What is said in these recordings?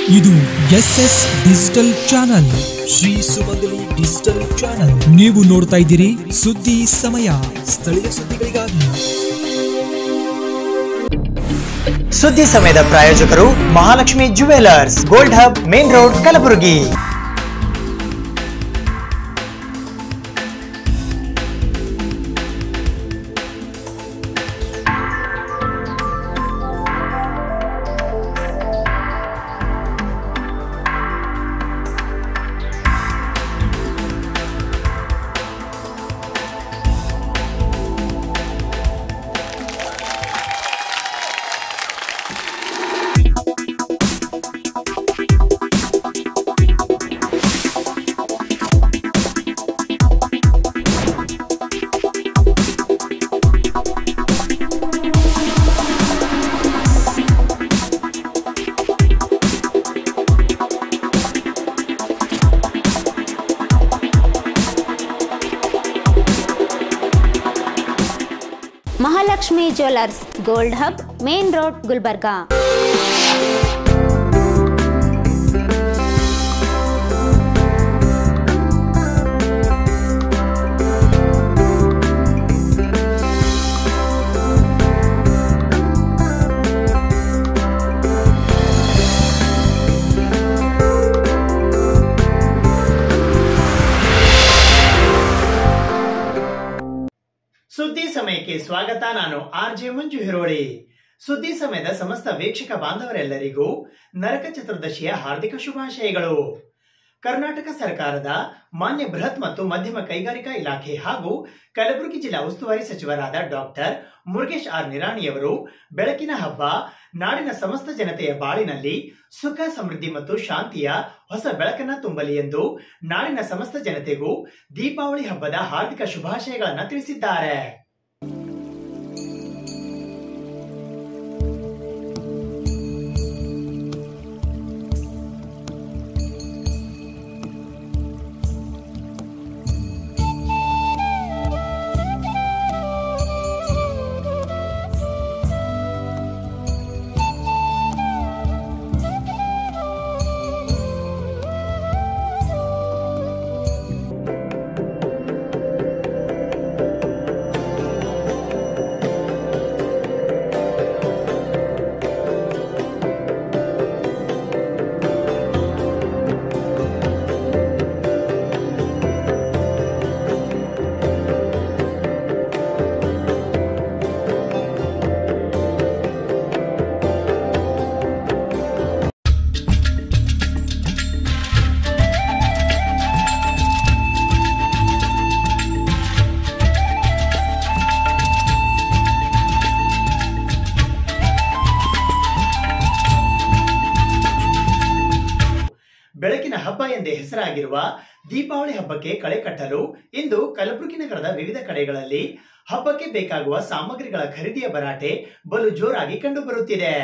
ಇದು S S digital channel Shri Sumangali digital channel ನೀವು ನೋಡ್ತಾ ಇದ್ದೀರಿ ಸುದ್ದಿ ಸಮಯ ಸ್ಥಳೀಯ ಸುದ್ದಿಗಳಿಗಾಗಿ ಸುದ್ದಿ ಸಮಯದ ಪ್ರಾಯೋಜಕರು Mahalakshmi jewellers gold hub main road Kalaburagi Mahalakshmi jewellers gold hub main road Gulbarga ಸುದ್ದಿ ಸಮಯಕ್ಕೆ ಸ್ವಾಗತ ನಾನು ಆರ್ ಜೆ ಮಂಜು ಹಿರೋಳಿ ಸುದ್ದಿ ಸಮಯದ ಸಮಸ್ತ ವೀಕ್ಷಕ ಬಾಂಧವರೆಲ್ಲರಿಗೂ ನರಕ ಚತುರ್ದಶಿಯ ಹಾರ್ದಿಕ ಶುಭಾಶಯಗಳು ಕರ್ನಾಟಕ ಸರ್ಕಾರದ ಮಾನ್ಯ ಬೃಹತ್ ಮತ್ತು ಮಧ್ಯಮ ಕೈಗಾರಿಕಾ ಇಲಾಖೆ ಹಾಗೂ ಕಲಬುರಗಿ ಜಿಲ್ಲಾ ಉಸ್ತುವಾರಿ ಸಚಿವರಾದ ಡಾಕ್ಟರ್ ಮುರುಗೇಶ್ ಆರ್ ನಿರಾಣಿಯವರು ಬೆಳಕಿನ ಹಬ್ಬ ನಾಡಿನ ಸಮಸ್ತ ಜನತೆಯ ಬಾಳಿನಲ್ಲಿ ಸುಖ ಸಮೃದ್ಧಿ ಮತ್ತು ಶಾಂತಿಯ ಹೊಸ ಬೆಳಕನ್ನ ತುಂಬಲಿ ಎಂದು ನಾಡಿನ ಸಮಸ್ತ ಜನತೆಗೂ ದೀಪಾವಳಿ ಹಬ್ಬದ ಹಾರ್ದಿಕ ಶುಭಾಶಯಗಳನ್ನ ತಿಳಿಸಿದ್ದಾರೆ ಬೆಳಕಿನ ಹಬ್ಬ ಎಂದೇ ಹೆಸರಾಗಿರುವ ದೀಪಾವಳಿ ಹಬ್ಬಕ್ಕೆ ಕಳೆ ಕಟ್ಟಲು ಇಂದು ಕಲಬುರಗಿ ನಗರದ ವಿವಿಧ ಕಡೆಗಳಲ್ಲಿ ಹಬ್ಬಕ್ಕೆ ಬೇಕಾಗುವ ಸಾಮಗ್ರಿಗಳ ಖರೀದಿಯ ಭರಾಟೆ ಬಲು ಜೋರಾಗಿ ಕಂಡುಬರುತ್ತಿದೆ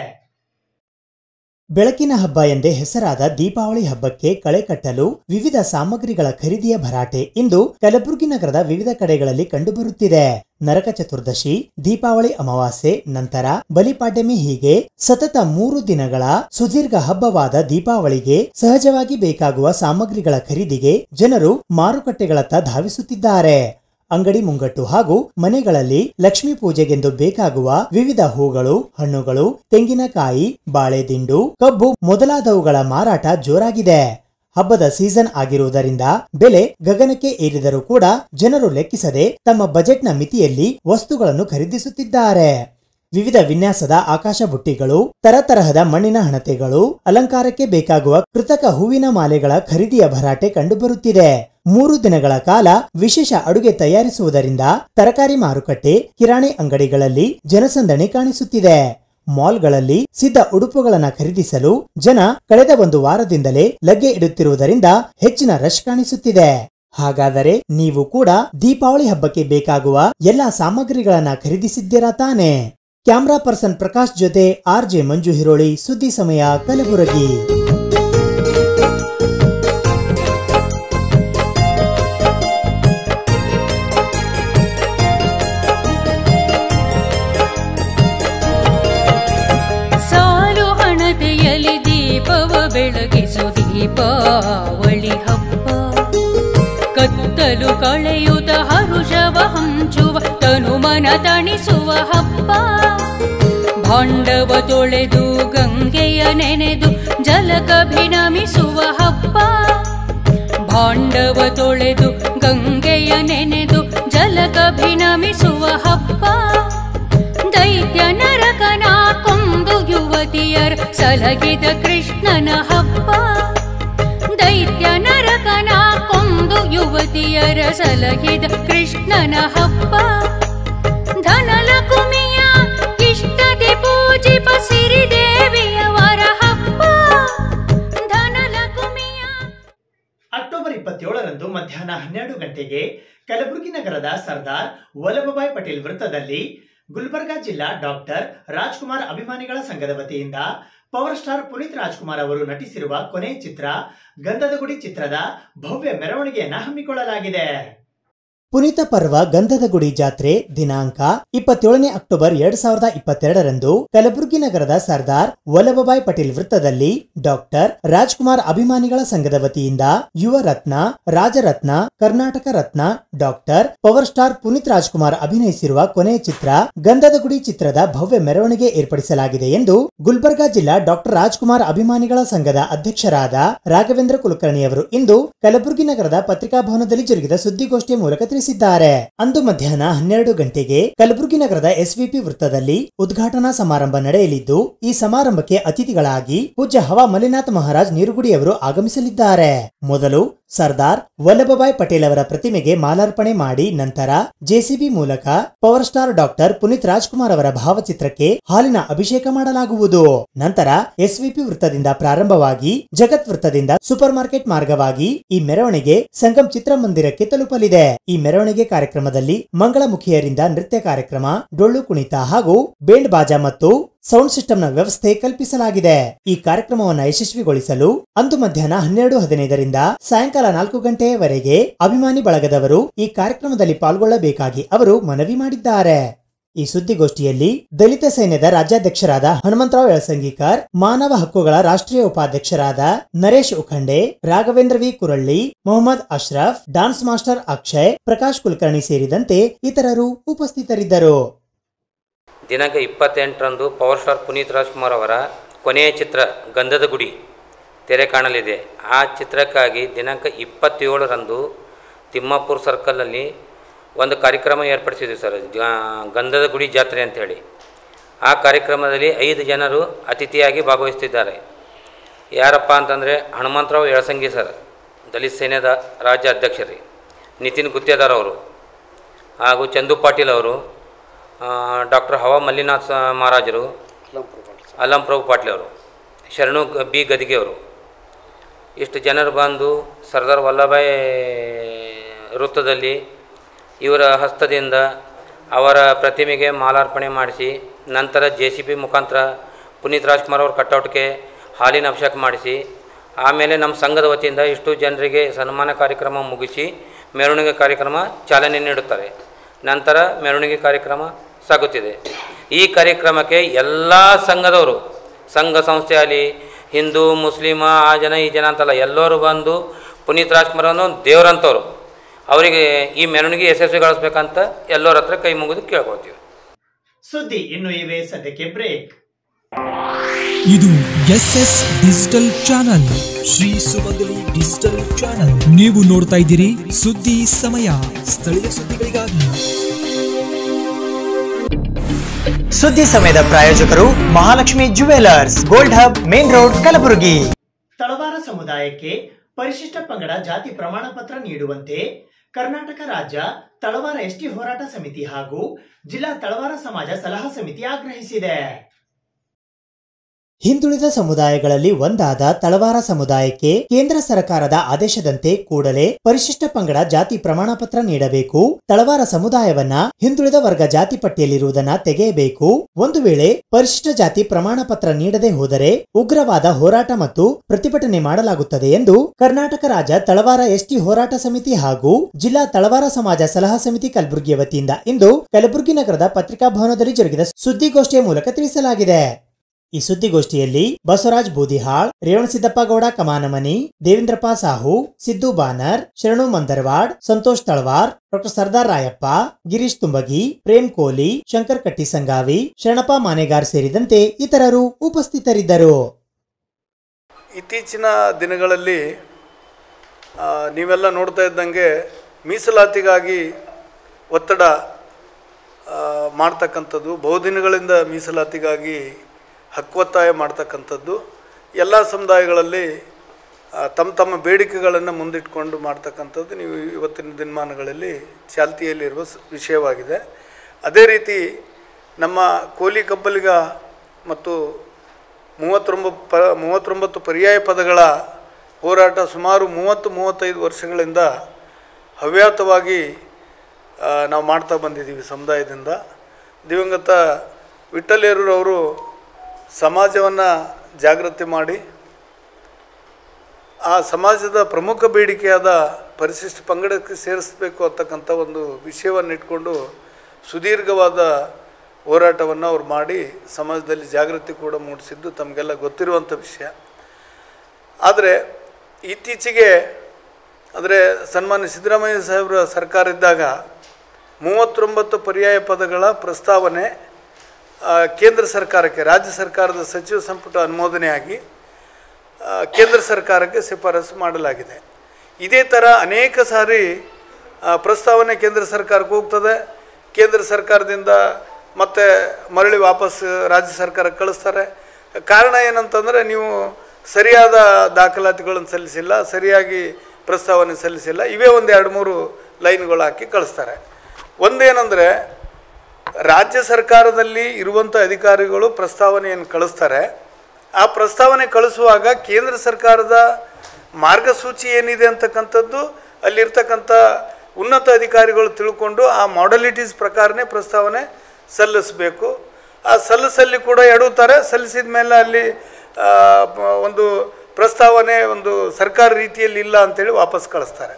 ಬೆಳಕಿನ ಹಬ್ಬ ಎಂದೇ ಹೆಸರಾದ ದೀಪಾವಳಿ ಹಬ್ಬಕ್ಕೆ ಕಳೆ ಕಟ್ಟಲು ವಿವಿಧ ಸಾಮಗ್ರಿಗಳ ಖರೀದಿಯ ಭರಾಟೆ ಇಂದು ಕಲಬುರಗಿ ನಗರದ ವಿವಿಧ ಕಡೆಗಳಲ್ಲಿ ಕಂಡುಬರುತ್ತಿದೆ ನರಕ ಚತುರ್ದಶಿ ದೀಪಾವಳಿ ಅಮಾವಾಸ್ಯೆ ನಂತರ ಬಲಿಪಾಡ್ಯಮಿ ಹೀಗೆ ಸತತ ಮೂರು ದಿನಗಳ ಸುದೀರ್ಘ ಹಬ್ಬವಾದ ದೀಪಾವಳಿಗೆ ಸಹಜವಾಗಿ ಬೇಕಾಗುವ ಸಾಮಗ್ರಿಗಳ ಖರೀದಿಗೆ ಜನರು ಮಾರುಕಟ್ಟೆಗಳತ್ತ ಧಾವಿಸುತ್ತಿದ್ದಾರೆ ಅಂಗಡಿ ಮುಂಗಟ್ಟು ಹಾಗೂ ಮನೆಗಳಲ್ಲಿ ಲಕ್ಷ್ಮೀ ಪೂಜೆಗೆಂದು ಬೇಕಾಗುವ ವಿವಿಧ ಹೂಗಳು ಹಣ್ಣುಗಳು ತೆಂಗಿನಕಾಯಿ ಬಾಳೆದಿಂಡು ಕಬ್ಬು ಮೊದಲಾದವುಗಳ ಮಾರಾಟ ಜೋರಾಗಿದೆ ಹಬ್ಬದ ಸೀಸನ್ ಆಗಿರುವುದರಿಂದ ಬೆಲೆ ಗಗನಕ್ಕೆ ಏರಿದರೂ ಕೂಡ ಜನರು ಲೆಕ್ಕಿಸದೆ ತಮ್ಮ ಬಜೆಟ್ನ ಮಿತಿಯಲ್ಲಿ ವಸ್ತುಗಳನ್ನು ಖರೀದಿಸುತ್ತಿದ್ದಾರೆ ವಿವಿಧ ವಿನ್ಯಾಸದ ಆಕಾಶ ಬುಟ್ಟಿಗಳು ತರತರಹದ ಮಣ್ಣಿನ ಹಣತೆಗಳು ಅಲಂಕಾರಕ್ಕೆ ಬೇಕಾಗುವ ಕೃತಕ ಹೂವಿನ ಮಾಲೆಗಳ ಖರೀದಿಯ ಭರಾಟೆ ಕಂಡುಬರುತ್ತಿದೆ ಮೂರು ದಿನಗಳ ಕಾಲ ವಿಶೇಷ ಅಡುಗೆ ತಯಾರಿಸುವುದರಿಂದ ತರಕಾರಿ ಮಾರುಕಟ್ಟೆ ಕಿರಾಣಿ ಅಂಗಡಿಗಳಲ್ಲಿ ಜನಸಂದಣಿ ಕಾಣಿಸುತ್ತಿದೆ ಮಾಲ್ಗಳಲ್ಲಿ ಸಿದ್ಧ ಉಡುಪುಗಳನ್ನ ಖರೀದಿಸಲು ಜನ ಕಳೆದ ಒಂದು ವಾರದಿಂದಲೇ ಲಗ್ಗೆ ಇಡುತ್ತಿರುವುದರಿಂದ ಹೆಚ್ಚಿನ ರಶ್ ಕಾಣಿಸುತ್ತಿದೆ ಹಾಗಾದರೆ ನೀವು ಕೂಡ ದೀಪಾವಳಿ ಹಬ್ಬಕ್ಕೆ ಬೇಕಾಗುವ ಎಲ್ಲಾ ಸಾಮಗ್ರಿಗಳನ್ನ ಖರೀದಿಸಿದ್ದೀರಾ ತಾನೆ ಕ್ಯಾಮ್ರಾ ಪರ್ಸನ್ ಪ್ರಕಾಶ್ ಜೊತೆ ಆರ್ ಜೆ ಮಂಜು ಹಿರೋಳಿ ಸುದ್ದಿ ಸಮಯ ಕಲಬುರಗಿ ಸಾಲು ಹಣತೆಯಲ್ಲಿ ದೀಪವ ಬೆಳಗಿ ದೀಪಾವಳಿ ಹಬ್ಬ ಕತ್ತಲು ಕಳೆಯುತ್ತ ಹರುಷವ ಹಂಚುವ ತನು ಮನ ತಣಿಸುವ ಹಬ್ಬ ಭಾಂಡವ ತೊಳೆದು ಗಂಗೆಯ ನೆನೆದು ಜಲಕಭಿನಮಿಸುವ ಹಬ್ಬ ಭಾಂಡವ ತೊಳೆದು ಗಂಗೆಯ ನೆನೆದು ಜಲಕಭಿನಮಿಸುವ ಹಬ್ಬ ದೈತ್ಯ ನರಕನ ಕೊಂದು ಯುವತಿಯರ್ ಸಲಗಿದ ಕೃಷ್ಣನ ಹಬ್ಬ ದೈತ್ಯ ನರಕನ ಕೊಂದು ಯುವತಿಯರ ಸಲಗಿದ ಕೃಷ್ಣನ ಹಬ್ಬ ಧನಲಕುಮಿಯ ಇಷ್ಟದೆ ಪೂಜಿಪ ಸಿರಿದೇವಿಯವರ ಹಬ್ಬ ಧನಲಕುಮಿಯ ಅಕ್ಟೋಬರ್ ಇಪ್ಪತ್ತೇಳರಂದು ಮಧ್ಯಾಹ್ನ ಹನ್ನೆರಡು ಗಂಟೆಗೆ ಕಲಬುರಗಿ ನಗರದ ಸರ್ದಾರ್ ವಲ್ಲಭಭಾಯ್ ಪಟೇಲ್ ವೃತ್ತದಲ್ಲಿ ಗುಲ್ಬರ್ಗಾ ಜಿಲ್ಲಾ ಡಾಕ್ಟರ್ ರಾಜ್ಕುಮಾರ್ ಅಭಿಮಾನಿಗಳ ಸಂಘದ ವತಿಯಿಂದ ಪವರ್ ಸ್ಟಾರ್ ಪುನೀತ್ ರಾಜ್ಕುಮಾರ್ ಅವರು ನಟಿಸಿರುವ ಕೊನೆ ಚಿತ್ರ ಗಂಧದ ಗುಡಿ ಚಿತ್ರದ ಭವ್ಯ ಮೆರವಣಿಗೆಯನ್ನ ಹಮ್ಮಿಕೊಳ್ಳಲಾಗಿದೆ ಪುನೀತ ಪರ್ವ ಗಂಧದ ಗುಡಿ ಜಾತ್ರೆ ದಿನಾಂಕ ಇಪ್ಪತ್ತೇಳನೇ ಅಕ್ಟೋಬರ್ ಎರಡ್ ಸಾವಿರದ ಇಪ್ಪತ್ತೆರಡರಂದು ಕಲಬುರಗಿ ನಗರದ ಸರ್ದಾರ್ ವಲ್ಲಭಭಾಯ್ ಪಟೇಲ್ ವೃತ್ತದಲ್ಲಿ ಡಾಕ್ಟರ್ ರಾಜ್ಕುಮಾರ್ ಅಭಿಮಾನಿಗಳ ಸಂಘದ ವತಿಯಿಂದ ಯುವ ರತ್ನ ರಾಜರತ್ನ ಕರ್ನಾಟಕ ರತ್ನ doctor power star Puneeth Rajkumar ಅಭಿನಯಿಸಿರುವ ಕೊನೆಯ ಚಿತ್ರ ಗಂಧದ ಗುಡಿ ಚಿತ್ರದ ಭವ್ಯ ಮೆರವಣಿಗೆ ಏರ್ಪಡಿಸಲಾಗಿದೆ ಎಂದು ಗುಲ್ಬರ್ಗಾ ಜಿಲ್ಲಾ ಡಾಕ್ಟರ್ ರಾಜ್ಕುಮಾರ್ ಅಭಿಮಾನಿಗಳ ಸಂಘದ ಅಧ್ಯಕ್ಷರಾದ ರಾಘವೇಂದ್ರ ಕುಲಕರ್ಣಿಯವರು ಇಂದು ಕಲಬುರಗಿ ನಗರದ ಪತ್ರಿಕಾಭವನದಲ್ಲಿ ಜರುಗಿದ ಸುದ್ದಿಗೋಷ್ಠಿಯ ಮೂಲಕ ತಿಳಿಸಿದ್ದಾರೆ ಅಂದು ಮಧ್ಯಾಹ್ನ ಹನ್ನೆರಡು ಗಂಟೆಗೆ ಕಲಬುರಗಿ ನಗರದ ಎಸ್ವಿಪಿ ವೃತ್ತದಲ್ಲಿ ಉದ್ಘಾಟನಾ ಸಮಾರಂಭ ನಡೆಯಲಿದ್ದು ಈ ಸಮಾರಂಭಕ್ಕೆ ಅತಿಥಿಗಳಾಗಿ ಪೂಜ್ಯ ಹವಾ ಮಲ್ಲಿನಾಥ್ ಮಹಾರಾಜ್ ನೀರುಗುಡಿಯವರು ಆಗಮಿಸಲಿದ್ದಾರೆ ಮೊದಲು ಸರ್ದಾರ್ ವಲ್ಲಭಭಾಯ್ ಪಟೇಲ್ ಅವರ ಪ್ರತಿಮೆಗೆ ಮಾಲಾರ್ಪಣೆ ಮಾಡಿ ನಂತರ ಜೆಸಿಬಿ ಮೂಲಕ power star doctor Puneeth Rajkumar ಅವರ ಭಾವಚಿತ್ರಕ್ಕೆ ಹಾಲಿನ ಅಭಿಷೇಕ ಮಾಡಲಾಗುವುದು ನಂತರ ಎಸ್ವಿಪಿ ವೃತ್ತದಿಂದ ಪ್ರಾರಂಭವಾಗಿ ಜಗತ್ ವೃತ್ತದಿಂದ ಸೂಪರ್ ಮಾರ್ಕೆಟ್ ಮಾರ್ಗವಾಗಿ ಈ ಮೆರವಣಿಗೆ ಸಂಗಮ್ ಚಿತ್ರಮಂದಿರಕ್ಕೆ ತಲುಪಲಿದೆ ಈ ಮೆರವಣಿಗೆ ಕಾರ್ಯಕ್ರಮದಲ್ಲಿ ಮಂಗಳಮುಖಿಯರಿಂದ ನೃತ್ಯ ಕಾರ್ಯಕ್ರಮ ಡೊಳ್ಳು ಕುಣಿತ ಹಾಗೂ ಬೇಂಡ್ ಬಾಜಾ ಮತ್ತು ಸೌಂಡ್ ಸಿಸ್ಟಮ್ನ ವ್ಯವಸ್ಥೆ ಕಲ್ಪಿಸಲಾಗಿದೆ ಈ ಕಾರ್ಯಕ್ರಮವನ್ನು ಯಶಸ್ವಿಗೊಳಿಸಲು ಅಂದು ಮಧ್ಯಾಹ್ನ ಹನ್ನೆರಡು ಹದಿನೈದರಿಂದ ಸಾಯಂಕಾಲ ನಾಲ್ಕು ಗಂಟೆಯವರೆಗೆ ಅಭಿಮಾನಿ ಬಳಗದವರು ಈ ಕಾರ್ಯಕ್ರಮದಲ್ಲಿ ಪಾಲ್ಗೊಳ್ಳಬೇಕಾಗಿ ಅವರು ಮನವಿ ಮಾಡಿದ್ದಾರೆ ಈ ಸುದ್ದಿಗೋಷ್ಠಿಯಲ್ಲಿ ದಲಿತ ಸೈನ್ಯದ ರಾಜ್ಯಾಧ್ಯಕ್ಷರಾದ ಹನುಮಂತರಾವ್ ಯಳಸಂಗೀಕರ್ ಮಾನವ ಹಕ್ಕುಗಳ ರಾಷ್ಟ್ರೀಯ ಉಪಾಧ್ಯಕ್ಷರಾದ Naresh Ukhande Raghavendra V Kuralli Mohammed Ashraf dance master Akshay Prakash Kulkarni ಸೇರಿದಂತೆ ಇತರರು ಉಪಸ್ಥಿತರಿದ್ದರು ದಿನಾಂಕ ಇಪ್ಪತ್ತೆಂಟರಂದು ಪವರ್ ಸ್ಟಾರ್ ಪುನೀತ್ ರಾಜ್ಕುಮಾರ್ ಅವರ ಕೊನೆಯ ಚಿತ್ರ ಗಂಧದ ಗುಡಿ ತೆರೆ ಕಾಣಲಿದೆ ಆ ಚಿತ್ರಕ್ಕಾಗಿ ದಿನಾಂಕ ಇಪ್ಪತ್ತೇಳರಂದು ತಿಮ್ಮಾಪುರ್ ಸರ್ಕಲಲ್ಲಿ ಒಂದು ಕಾರ್ಯಕ್ರಮ ಏರ್ಪಡಿಸಿದ್ವಿ ಸರ್ ಜ- ಗಂಧದ ಗುಡಿ ಜಾತ್ರೆ ಅಂಥೇಳಿ ಆ ಕಾರ್ಯಕ್ರಮದಲ್ಲಿ ಐದು ಜನರು ಅತಿಥಿಯಾಗಿ ಭಾಗವಹಿಸ್ತಿದ್ದಾರೆ ಯಾರಪ್ಪ ಅಂತಂದರೆ ಹನುಮಂತರಾವ್ ಯಳಸಂಗಿ ಸರ್ ದಲಿತ ಸೈನ್ಯದ ರಾಜ್ಯ ಅಧ್ಯಕ್ಷರು ನಿತಿನ್ ಗುತ್ತೇದಾರ್ ಅವರು ಹಾಗೂ ಚಂದು ಪಾಟೀಲ್ ಅವರು ಡಾಕ್ಟರ್ ಹವಾ ಮಲ್ಲಿನಾಥ್ ಸ- ಮಹಾರಾಜರು ಅಲ್ಲಂ ಪ್ರಭು ಪಾಟೀಲ್ ಅವರು ಶರಣು ಗ- ಬಿ ಗದಿಗೆ ಅವರು ಇಷ್ಟು ಜನರು ಬಂದು ಸರ್ದಾರ್ ವಲ್ಲಭಾಯ್ ವೃತ್ತದಲ್ಲಿ ಇವರ ಹಸ್ತದಿಂದ ಅವರ ಪ್ರತಿಮೆಗೆ ಮಾಲಾರ್ಪಣೆ ಮಾಡಿಸಿ ನಂತರ ಜೆ ಸಿ ಬಿ ಮುಖಾಂತರ ಪುನೀತ್ ರಾಜ್ಕುಮಾರ್ ಅವ್ರ ಕಟೌಟ್ಗೆ ಹಾಲಿನ ಅಭಿಷೇಕ ಮಾಡಿಸಿ ಆಮೇಲೆ ನಮ್ಮ ಸಂಘದ ವತಿಯಿಂದ ಇಷ್ಟು ಜನರಿಗೆ ಸನ್ಮಾನ ಕಾರ್ಯಕ್ರಮ ಮುಗಿಸಿ ಮೆರವಣಿಗೆ ಕಾರ್ಯಕ್ರಮ ಚಾಲನೆ ನೀಡುತ್ತಾರೆ ನಂತರ ಮೆರವಣಿಗೆ ಕಾರ್ಯಕ್ರಮ ಸಾಗುತ್ತಿದೆ ಈ ಕಾರ್ಯಕ್ರಮಕ್ಕೆ ಎಲ್ಲ ಸಂಘದವರು ಸಂಘ ಸಂಸ್ಥೆಯಲ್ಲಿ ಹಿಂದೂ ಮುಸ್ಲಿಮ ಆ ಜನ ಈ ಜನ ಅಂತಲ್ಲ ಎಲ್ಲರೂ ಬಂದು ಪುನೀತ್ ರಾಜ್ಕುಮಾರ್ ಅನ್ನೋ ದೇವರಂತವ್ರು ಅವರಿಗೆ ಈ ಮೆರವಣಿಗೆ ಯಶಸ್ವಿಗೊಳಿಸ್ಬೇಕಂತ ಎಲ್ಲರ ಹತ್ರ ಕೈ ಮುಗಿದು ಕೇಳ್ಕೊಳ್ತೀವಿ ಸುದ್ದಿ ಇನ್ನು ಇವೆ ಸದ್ಯಕ್ಕೆ ಬ್ರೇಕ್ ಇದು S S digital channel Shri Sumangali digital channel ನೀವು ನೋಡ್ತಾ ಇದ್ದೀರಿ ಸುದ್ದಿ ಸಮಯ ಸ್ಥಳೀಯ ಸುದ್ದಿಗಳಿಗಾಗಿ ಸುದ್ದಿ ಸಮಯದ ಪ್ರಾಯೋಜಕರು Mahalakshmi jewellers gold hub main road Kalaburagi Talawar ಸಮುದಾಯಕ್ಕೆ ಪರಿಶಿಷ್ಟ ಪಂಗಡ ಜಾತಿ ಪ್ರಮಾಣ ಪತ್ರ ನೀಡುವಂತೆ ಕರ್ನಾಟಕ ರಾಜ್ಯ ತಳವಾರ ಎಸ್ಟಿ ಹೋರಾಟ ಸಮಿತಿ ಹಾಗೂ ಜಿಲ್ಲಾ ತಳವಾರ ಸಮಾಜ ಸಲಹಾ ಸಮಿತಿ ಆಗ್ರಹಿಸಿದೆ ಹಿಂದುಳಿದ ಸಮುದಾಯಗಳಲ್ಲಿ ಒಂದಾದ ತಳವಾರ ಸಮುದಾಯಕ್ಕೆ ಕೇಂದ್ರ ಸರ್ಕಾರದ ಆದೇಶದಂತೆ ಕೂಡಲೇ ಪರಿಶಿಷ್ಟ ಪಂಗಡ ಜಾತಿ ಪ್ರಮಾಣ ಪತ್ರ ನೀಡಬೇಕು ತಳವಾರ ಸಮುದಾಯವನ್ನ ಹಿಂದುಳಿದ ವರ್ಗ ಜಾತಿ ಪಟ್ಟಿಯಲ್ಲಿರುವುದನ್ನ ತೆಗೆಯಬೇಕು ಒಂದು ವೇಳೆ ಪರಿಶಿಷ್ಟ ಜಾತಿ ಪ್ರಮಾಣ ಪತ್ರ ನೀಡದೆ ಹೋದರೆ ಉಗ್ರವಾದ ಹೋರಾಟ ಮತ್ತು ಪ್ರತಿಭಟನೆ ಮಾಡಲಾಗುತ್ತದೆ ಎಂದು ಕರ್ನಾಟಕ ರಾಜ್ಯ ತಳವಾರ ಎಸ್ಟಿ ಹೋರಾಟ ಸಮಿತಿ ಹಾಗೂ ಜಿಲ್ಲಾ ತಳವಾರ ಸಮಾಜ ಸಲಹಾ ಸಮಿತಿ ಕಲಬುರಗಿಯ ವತಿಯಿಂದ ಇಂದು ಕಲಬುರಗಿ ನಗರದ ಪತ್ರಿಕಾ ಭವನದಲ್ಲಿ ಜರುಗಿದ ಸುದ್ದಿಗೋಷ್ಠಿಯ ಮೂಲಕ ತಿಳಿಸಲಾಗಿದೆ ಈ ಸುದ್ದಿಗೋಷ್ಠಿಯಲ್ಲಿ ಬಸವರಾಜ್ ಬೂದಿಹಾಳ್ ರೇವಣಸಿದ್ದಪ್ಪ ಗೌಡ ಕಮಾನಮನಿ ದೇವೇಂದ್ರಪ್ಪ ಸಾಹು ಸಿದ್ದು ಬಾನರ್ ಶರಣು ಮಂದರ್ವಾಡ್ ಸಂತೋಷ್ ತಳವಾರ್ ಡಾಕ್ಟರ್ ಸರ್ದಾರ್ ರಾಯಪ್ಪ ಗಿರೀಶ್ ತುಂಬಗಿ ಪ್ರೇಮ್ ಕೋಲಿ ಶಂಕರ್ ಕಟ್ಟಿ ಸಂಗಾವಿ ಶರಣಪ್ಪ ಮಾನೆಗಾರ್ ಸೇರಿದಂತೆ ಇತರರು ಉಪಸ್ಥಿತರಿದ್ದರು ಇತ್ತೀಚಿನ ದಿನಗಳಲ್ಲಿ ಆ, ನೀವೆಲ್ಲ ನೋಡ್ತಾ ಇದ್ದಂಗೆ ಮೀಸಲಾತಿಗಾಗಿ ಒತ್ತಡ ಆ, ಮಾಡ್ತಕ್ಕಂಥದ್ದು ಬಹುದಿನಗಳಿಂದ ಮೀಸಲಾತಿಗಾಗಿ ಹಕ್ಕೊತ್ತಾಯ ಮಾಡ್ತಕ್ಕಂಥದ್ದು ಎಲ್ಲ ಸಮುದಾಯಗಳಲ್ಲಿ ಆ, ತಮ್ಮ ತಮ್ಮ ಬೇಡಿಕೆಗಳನ್ನು ಮುಂದಿಟ್ಕೊಂಡು ಮಾಡ್ತಕ್ಕಂಥದ್ದು ನೀವು ಇವತ್ತಿನ ದಿನಮಾನಗಳಲ್ಲಿ ಚಾಲ್ತಿಯಲ್ಲಿರುವ ಸ್- ವಿಷಯವಾಗಿದೆ ಅದೇ ರೀತಿ ನಮ್ಮ ಕೋಲಿ ಕಬ್ಬಲಿಗ ಮತ್ತು ಮೂವತ್ತೊಂಬತ್ತು ಪ ಮೂವತ್ತೊಂಬತ್ತು ಪರ್ಯಾಯ ಪದಗಳ ಹೋರಾಟ ಸುಮಾರು ಮೂವತ್ತು ಮೂವತ್ತೈದು ವರ್ಷಗಳಿಂದ ಹವ್ಯಾತವಾಗಿ ಆ, ನಾವು ಮಾಡ್ತಾ ಬಂದಿದ್ದೀವಿ ಸಮುದಾಯದಿಂದ ದಿವಂಗತ ವಿಠಲೇರೂರವರು ಸಮಾಜವನ್ನು ಜಾಗೃತಿ ಮಾಡಿ ಆ ಸಮಾಜದ ಪ್ರಮುಖ ಬೇಡಿಕೆಯಾದ ಪರಿಶಿಷ್ಟ ಪಂಗಡಕ್ಕೆ ಸೇರಿಸಬೇಕು ಅಂತಕ್ಕಂಥ ಒಂದು ವಿಷಯವನ್ನು ಇಟ್ಕೊಂಡು ಸುದೀರ್ಘವಾದ ಹೋರಾಟವನ್ನು ಅವ್ರು ಮಾಡಿ ಸಮಾಜದಲ್ಲಿ ಜಾಗೃತಿ ಕೂಡ ಮೂಡಿಸಿದ್ದು ತಮಗೆಲ್ಲ ಗೊತ್ತಿರುವಂಥ ವಿಷಯ ಆದರೆ ಇತ್ತೀಚೆಗೆ ಅಂದರೆ ಸನ್ಮಾನ್ಯ ಸಿದ್ದರಾಮಯ್ಯ ಸಾಹೇಬರ ಸರ್ಕಾರ ಇದ್ದಾಗ ಮೂವತ್ತೊಂಬತ್ತು ಪರ್ಯಾಯ ಪದಗಳ ಪ್ರಸ್ತಾವನೆ ಆ, ಕೇಂದ್ರ ಸರ್ಕಾರಕ್ಕೆ ರಾಜ್ಯ ಸರ್ಕಾರದ ಸಚಿವ ಸಂಪುಟ ಅನುಮೋದನೆಯಾಗಿ ಆ, ಕೇಂದ್ರ ಸರ್ಕಾರಕ್ಕೆ ಶಿಫಾರಸು ಮಾಡಲಾಗಿದೆ ಇದೇ ಥರ ಅನೇಕ ಸಾರಿ ಆ, ಪ್ರಸ್ತಾವನೆ ಕೇಂದ್ರ ಸರ್ಕಾರಕ್ಕೆ ಹೋಗ್ತದೆ ಕೇಂದ್ರ ಸರ್ಕಾರದಿಂದ ಮತ್ತೆ ಮರಳಿ ವಾಪಸ್ ರಾಜ್ಯ ಸರ್ಕಾರಕ್ಕೆ ಕಳಿಸ್ತಾರೆ ಕಾರಣ ಏನಂತಂದರೆ ನೀವು ಸರಿಯಾದ ದಾಖಲಾತಿಗಳನ್ನು ಸಲ್ಲಿಸಿಲ್ಲ ಸರಿಯಾಗಿ ಪ್ರಸ್ತಾವನೆ ಸಲ್ಲಿಸಿಲ್ಲ ಇವೇ ಒಂದು ಎರಡು ಮೂರು ಲೈನ್ಗಳು ಹಾಕಿ ಕಳಿಸ್ತಾರೆ ಒಂದೇನೆಂದರೆ ರಾಜ್ಯ ಸರ್ಕಾರದಲ್ಲಿ ಇರುವಂಥ ಅಧಿಕಾರಿಗಳು ಪ್ರಸ್ತಾವನೆಯನ್ನು ಕಳಿಸ್ತಾರೆ ಆ ಪ್ರಸ್ತಾವನೆ ಕಳಿಸುವಾಗ ಕೇಂದ್ರ ಸರ್ಕಾರದ ಮಾರ್ಗಸೂಚಿ ಏನಿದೆ ಅಂತಕ್ಕಂಥದ್ದು ಅಲ್ಲಿರ್ತಕ್ಕಂಥ ಉನ್ನತ ಅಧಿಕಾರಿಗಳು ತಿಳ್ಕೊಂಡು ಆ ಮಾಡಲಿಟೀಸ್ ಪ್ರಕಾರನೇ ಪ್ರಸ್ತಾವನೆ ಸಲ್ಲಿಸಬೇಕು ಆ ಸಲ್ಲಿಸಲ್ಲಿ ಕೂಡ ಎಡುತ್ತಾರೆ ಸಲ್ಲಿಸಿದ ಮೇಲೆ ಅಲ್ಲಿ ಆ, ಪ- ಒಂದು ಪ್ರಸ್ತಾವನೆ ಒಂದು ಸರ್ಕಾರ ರೀತಿಯಲ್ಲಿ ಇಲ್ಲ ಅಂತೇಳಿ ವಾಪಸ್ ಕಳಿಸ್ತಾರೆ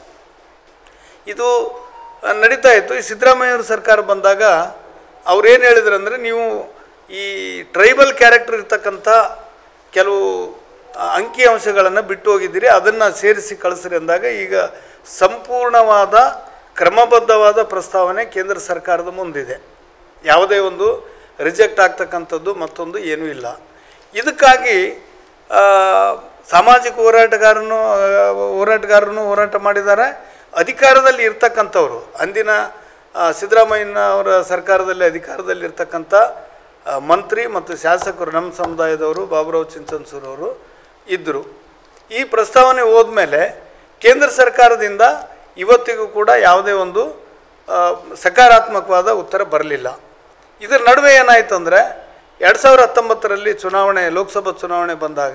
ಇದು ಆ, ನಡೀತಾ ಇತ್ತು ಈ ಸಿದ್ದರಾಮಯ್ಯವ್ರ ಸರ್ಕಾರ ಬಂದಾಗ ಅವ್ರೇನು ಹೇಳಿದ್ರು ಅಂದರೆ ನೀವು ಈ ಟ್ರೈಬಲ್ ಕ್ಯಾರೆಕ್ಟರ್ ಇರ್ತಕ್ಕಂಥ ಕೆಲವು ಆ, ಅಂಕಿ ಅಂಶಗಳನ್ನು ಬಿಟ್ಟು ಹೋಗಿದ್ದೀರಿ ಅದನ್ನು ಸೇರಿಸಿ ಕಳಿಸ್ರಿ ಅಂದಾಗ ಈಗ ಸಂಪೂರ್ಣವಾದ ಕ್ರಮಬದ್ಧವಾದ ಪ್ರಸ್ತಾವನೆ ಕೇಂದ್ರ ಸರ್ಕಾರದ ಮುಂದಿದೆ ಯಾವುದೇ ಒಂದು ರಿಜೆಕ್ಟ್ ಆಗ್ತಕ್ಕಂಥದ್ದು ಮತ್ತೊಂದು ಏನೂ ಇಲ್ಲ ಇದಕ್ಕಾಗಿ ಆ, ಸಾಮಾಜಿಕ ಹೋರಾಟಗಾರನು ಆ, ಹೋರಾಟಗಾರನು ಹೋರಾಟ ಮಾಡಿದ್ದಾರೆ ಅಧಿಕಾರದಲ್ಲಿ ಇರ್ತಕ್ಕಂಥವ್ರು ಅಂದಿನ ಆ, ಸಿದ್ದರಾಮಯ್ಯನ ಅವರ ಸರ್ಕಾರದಲ್ಲಿ ಅಧಿಕಾರದಲ್ಲಿ ಇರ್ತಕ್ಕಂಥ ಆ, ಮಂತ್ರಿ ಮತ್ತು ಶಾಸಕರು ನಮ್ಮ ಸಮುದಾಯದವರು ಬಾಬುರಾವ್ ಚಿಂಚನ್ಸೂರವರು ಇದ್ದರು ಈ ಪ್ರಸ್ತಾವನೆ ಹೋದ್ಮೇಲೆ ಕೇಂದ್ರ ಸರ್ಕಾರದಿಂದ ಇವತ್ತಿಗೂ ಕೂಡ ಯಾವುದೇ ಒಂದು ಆ, ಸಕಾರಾತ್ಮಕವಾದ ಉತ್ತರ ಬರಲಿಲ್ಲ ಇದರ ನಡುವೆ ಏನಾಯಿತು ಅಂದರೆ ಎರಡು ಸಾವಿರದ ಹತ್ತೊಂಬತ್ತರಲ್ಲಿ ಚುನಾವಣೆ ಲೋಕಸಭಾ ಚುನಾವಣೆ ಬಂದಾಗ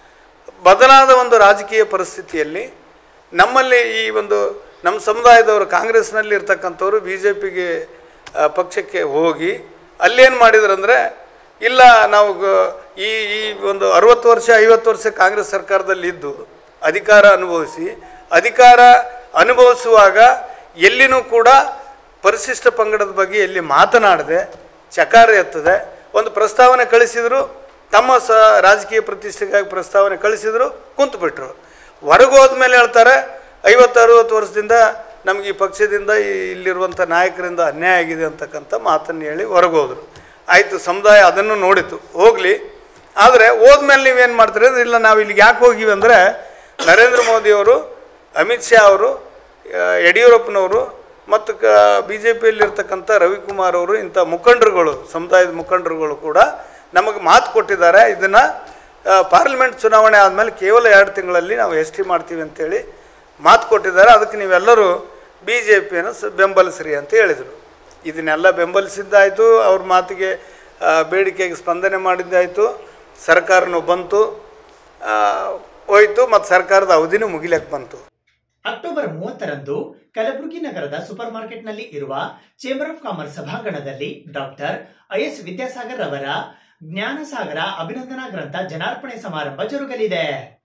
ಬದಲಾದ ಒಂದು ರಾಜಕೀಯ ಪರಿಸ್ಥಿತಿಯಲ್ಲಿ ನಮ್ಮಲ್ಲಿ ಈ ಒಂದು ನಮ್ಮ ಸಮುದಾಯದವರು ಕಾಂಗ್ರೆಸ್ನಲ್ಲಿ ಇರ್ತಕ್ಕಂಥವ್ರು ಬಿ ಜೆ ಪಿಗೆ ಪಕ್ಷಕ್ಕೆ ಹೋಗಿ ಅಲ್ಲೇನು ಮಾಡಿದ್ರಂದರೆ ಇಲ್ಲ ನಾವು ಗ- ಈ ಈ ಒಂದು ಅರುವತ್ತು ವರ್ಷ ಐವತ್ತು ವರ್ಷ ಕಾಂಗ್ರೆಸ್ ಸರ್ಕಾರದಲ್ಲಿ ಇದ್ದು ಅಧಿಕಾರ ಅನುಭವಿಸಿ ಅಧಿಕಾರ ಅನುಭವಿಸುವಾಗ ಎಲ್ಲಿನೂ ಕೂಡ ಪರಿಶಿಷ್ಟ ಪಂಗಡದ ಬಗ್ಗೆ ಎಲ್ಲಿ ಮಾತನಾಡದೆ ಚಕಾರ ಎತ್ತದೆ ಒಂದು ಪ್ರಸ್ತಾವನೆ ಕಳಿಸಿದರು ತಮ್ಮ ಸ ರಾಜಕೀಯ ಪ್ರತಿಷ್ಠೆಗಾಗಿ ಪ್ರಸ್ತಾವನೆ ಕಳಿಸಿದರು ಕುಂತುಬಿಟ್ರು ಹೊರಗೆ ಹೋದ್ಮೇಲೆ ಹೇಳ್ತಾರೆ ಐವತ್ತು ಅರುವತ್ತು ವರ್ಷದಿಂದ ನಮಗೆ ಈ ಪಕ್ಷದಿಂದ ಈ ಇಲ್ಲಿರುವಂಥ ನಾಯಕರಿಂದ ಅನ್ಯಾಯ ಆಗಿದೆ ಅಂತಕ್ಕಂಥ ಮಾತನ್ನು ಹೇಳಿ ಹೊರಗೆ ಹೋದರು ಆಯಿತು ಸಮುದಾಯ ಅದನ್ನು ನೋಡಿತು ಹೋಗಲಿ ಆದರೆ ಹೋದ್ಮೇಲೆ ನೀವೇನು ಮಾಡ್ತೀರಿ ಅಂದ್ರೆ ಇಲ್ಲ ನಾವು ಇಲ್ಲಿಗೆ ಯಾಕೆ ಹೋಗಿವಿ ಅಂದರೆ ನರೇಂದ್ರ ಮೋದಿಯವರು ಅಮಿತ್ ಶಾ ಅವರು ಆ, ಯಡಿಯೂರಪ್ಪನವರು ಮತ್ತು ಕ ಬಿ ಜೆ ಪಿಯಲ್ಲಿರ್ತಕ್ಕಂಥ ರವಿಕುಮಾರ್ ಅವರು ಇಂಥ ಮುಖಂಡರುಗಳು ಸಮುದಾಯದ ಮುಖಂಡರುಗಳು ಕೂಡ ನಮಗೆ ಮಾತು ಕೊಟ್ಟಿದ್ದಾರೆ ಇದನ್ನು ಪಾರ್ಲಿಮೆಂಟ್ ಚುನಾವಣೆ ಆದಮೇಲೆ ಕೇವಲ ಎರಡು ತಿಂಗಳಲ್ಲಿ ನಾವು ಎಸ್ ಟಿ ಮಾಡ್ತೀವಿ ಅಂತೇಳಿ ಮಾತು ಕೊಟ್ಟಿದ್ದಾರೆ ಅದಕ್ಕೆ ನೀವೆಲ್ಲರೂ ಬಿ ಜೆ ಪಿಯನ್ನು ಸ ಬೆಂಬಲಿಸ್ರಿ ಅಂತ ಹೇಳಿದರು ಇದನ್ನೆಲ್ಲ ಬೆಂಬಲಿಸಿದ್ದಾಯಿತು ಅವ್ರ ಮಾತಿಗೆ ಆ, ಬೇಡಿಕೆಗೆ ಸ್ಪಂದನೆ ಮಾಡಿದ್ದಾಯಿತು ಸರ್ಕಾರನೂ ಬಂತು ಆ, ಹೋಯ್ತು ಮತ್ತು ಸರ್ಕಾರದ ಅವಧಿನೂ ಮುಗಿಲಕ್ಕೆ ಬಂತು ಅಕ್ಟೋಬರ್ ಮೂವತ್ತರಂದು ಕಲಬುರಗಿ ನಗರದ ಸೂಪರ್ ಮಾರ್ಕೆಟ್ನಲ್ಲಿ ಇರುವ ಚೇಂಬರ್ ಆಫ್ ಕಾಮರ್ಸ್ ಸಭಾಂಗಣದಲ್ಲಿ ಡಾಕ್ಟರ್ ಐಎಸ್ ವಿದ್ಯಾಸಾಗರ್ ಅವರ ಜ್ಞಾನಸಾಗರ ಅಭಿನಂದನಾ ಗ್ರಂಥ ಜನಾರ್ಪಣೆ ಸಮಾರಂಭ ಜರುಗಲಿದೆ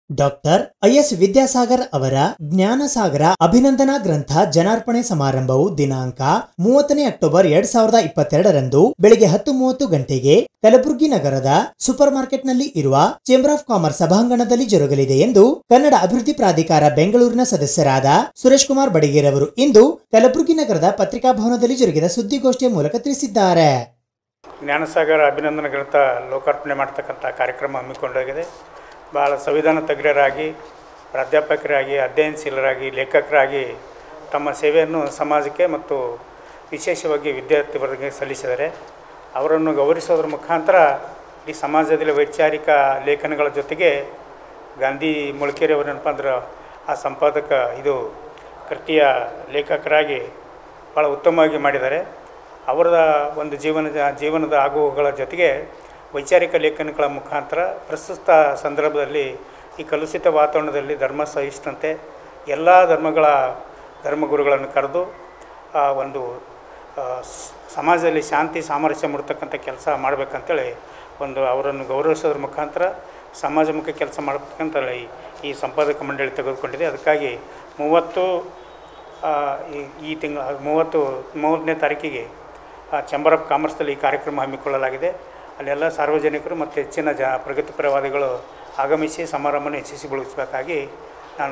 ಡಾಕ್ಟರ್ ಐಎಸ್ ವಿದ್ಯಾಸಾಗರ್ ಅವರ ಜ್ಞಾನಸಾಗರ ಅಭಿನಂದನಾ ಗ್ರಂಥ ಜನಾರ್ಪಣೆ ಸಮಾರಂಭವು ದಿನಾಂಕ ಮೂವತ್ತನೇ ಅಕ್ಟೋಬರ್ ಎರಡ್ ಸಾವಿರದ ಇಪ್ಪತ್ತೆರಡರಂದು ಬೆಳಿಗ್ಗೆ ಹತ್ತು ಮೂವತ್ತು ಗಂಟೆಗೆ ಕಲಬುರಗಿ ನಗರದ ಸೂಪರ್ ಮಾರ್ಕೆಟ್ನಲ್ಲಿ ಇರುವ ಚೇಂಬರ್ ಆಫ್ ಕಾಮರ್ಸ್ ಸಭಾಂಗಣದಲ್ಲಿ ಜರುಗಲಿದೆ ಎಂದು ಕನ್ನಡ ಅಭಿವೃದ್ಧಿ ಪ್ರಾಧಿಕಾರ ಬೆಂಗಳೂರಿನ ಸದಸ್ಯರಾದ ಸುರೇಶ್ ಕುಮಾರ್ ಬಡಿಗೇರ್ ಅವರು ಇಂದು ಕಲಬುರಗಿ ನಗರದ ಪತ್ರಿಕಾಭವನದಲ್ಲಿ ಜರುಗಿದ ಸುದ್ದಿಗೋಷ್ಠಿಯ ಮೂಲಕ ತಿಳಿಸಿದ್ದಾರೆ ಜ್ಞಾನಸಾಗರ ಅಭಿನಂದನ ಗ್ರಂಥ ಲೋಕಾರ್ಪಣೆ ಮಾಡ್ತಕ್ಕಂಥ ಕಾರ್ಯಕ್ರಮ ಹಮ್ಮಿಕೊಂಡೋಗಿದೆ ಭಾಳ ಸಂವಿಧಾನ ತಜ್ಞರಾಗಿ ಪ್ರಾಧ್ಯಾಪಕರಾಗಿ ಅಧ್ಯಯನಶೀಲರಾಗಿ ಲೇಖಕರಾಗಿ ತಮ್ಮ ಸೇವೆಯನ್ನು ಸಮಾಜಕ್ಕೆ ಮತ್ತು ವಿಶೇಷವಾಗಿ ವಿದ್ಯಾರ್ಥಿ ವರ್ಗಕ್ಕೆ ಸಲ್ಲಿಸಿದ್ದಾರೆ ಅವರನ್ನು ಗೌರವಿಸೋದ್ರ ಮುಖಾಂತರ ಈ ಸಮಾಜದಲ್ಲಿ ವೈಚಾರಿಕ ಲೇಖನಗಳ ಜೊತೆಗೆ ಗಾಂಧಿ ಮೊಳಕೆರೆ ಅವರೇನಪ್ಪ ಅಂದ್ರೆ ಆ ಸಂಪಾದಕ ಇದು ಕೃತಿಯ ಲೇಖಕರಾಗಿ ಭಾಳ ಉತ್ತಮವಾಗಿ ಮಾಡಿದ್ದಾರೆ ಅವರ ಒಂದು ಜೀವನದ ಜೀವನದ ಆಗುವುಗಳ ಜೊತೆಗೆ ವೈಚಾರಿಕ ಲೇಖನಗಳ ಮುಖಾಂತರ ಪ್ರಸ್ತುತ ಸಂದರ್ಭದಲ್ಲಿ ಈ ಕಲುಷಿತ ವಾತಾವರಣದಲ್ಲಿ ಧರ್ಮ ಸಹಿಷ್ಣುತೆ ಎಲ್ಲ ಧರ್ಮಗಳ ಧರ್ಮಗುರುಗಳನ್ನು ಕರೆದು ಆ ಒಂದು ಆ, ಸ್- ಸಮಾಜದಲ್ಲಿ ಶಾಂತಿ ಸಾಮರಸ್ಯ ಮೂಡ್ತಕ್ಕಂಥ ಕೆಲಸ ಮಾಡಬೇಕಂತೇಳಿ ಒಂದು ಅವರನ್ನು ಗೌರವಿಸೋದ್ರ ಮುಖಾಂತರ ಸಮಾಜಮುಖಿ ಕೆಲಸ ಮಾಡಬೇಕಂತೇಳಿ ಈ- ಈ ಸಂಪಾದಕ ಮಂಡಳಿ ತೆಗೆದುಕೊಂಡಿದೆ ಅದಕ್ಕಾಗಿ ಮೂವತ್ತು ಆ, ಈ ಈ ತಿಂಗಳ ಮೂವತ್ತು ಮೂವತ್ತನೇ ತಾರೀಕಿಗೆ ಚೇಂಬರ್ ಆಫ್ ಕಾಮರ್ಸ್ದಲ್ಲಿ ಈ ಕಾರ್ಯಕ್ರಮ ಹಮ್ಮಿಕೊಳ್ಳಲಾಗಿದೆ ಅಲ್ಲೆಲ್ಲ ಸಾರ್ವಜನಿಕರು ಮತ್ತು ಹೆಚ್ಚಿನ ಜ ಪ್ರಗತಿಪರವಾದಿಗಳು ಆಗಮಿಸಿ ಸಮಾರಂಭವನ್ನು ಯಶಸ್ವಿಗೊಳಿಸಬೇಕಾಗಿ ನಾನು